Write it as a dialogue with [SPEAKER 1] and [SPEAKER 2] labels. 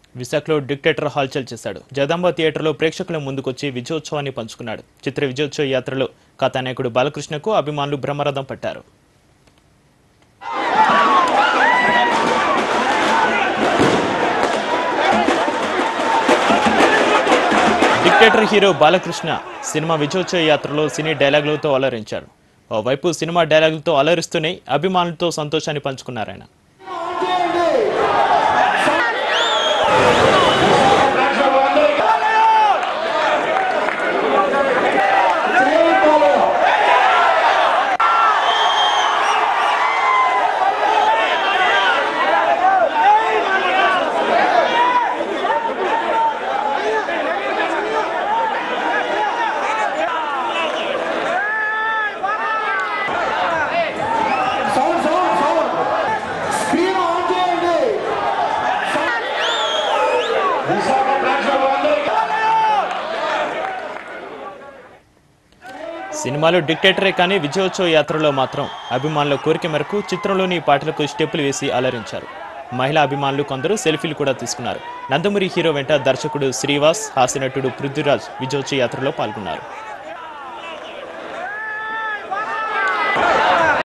[SPEAKER 1] విశాఖలో డిక్టేటర్ హాల్చల్ చేశాడు జగదాంబ థియేటర్లో ప్రేక్షకుల ముందుకొచ్చి విజయోత్సవాన్ని పంచుకున్నాడు చిత్ర విజయోత్సవ యాత్రలో కథానాయకుడు బాలకృష్ణకు అభిమానులు బ్రహ్మరథం పట్టారు డిక్టేటర్ హీరో బాలకృష్ణ సినిమా విజయోత్సవ యాత్రలో సినీ డైలాగులతో అలరించారు ఓవైపు సినిమా డైలాగులతో అలరిస్తూనే అభిమానులతో సంతోషాన్ని పంచుకున్నారు ఆయన
[SPEAKER 2] sound sound sound screen on చేయండి విశాఖ ప్రేక్షకులందరికీ
[SPEAKER 1] సినిమాలో డిక్టేటరే కానీ విజయోత్సవ యాత్రలో మాత్రం అభిమానుల కోరిక మేరకు చిత్రంలోని పాటలకు స్టెప్పులు వేసి అలరించారు మహిళా అభిమానులు కొందరు సెల్ఫీలు కూడా తీసుకున్నారు నందమూరి హీరో వెంట దర్శకుడు శ్రీవాస్ హాస్యనటుడు పృథ్వీరాజ్ విజయోత్సవ యాత్రలో పాల్గొన్నారు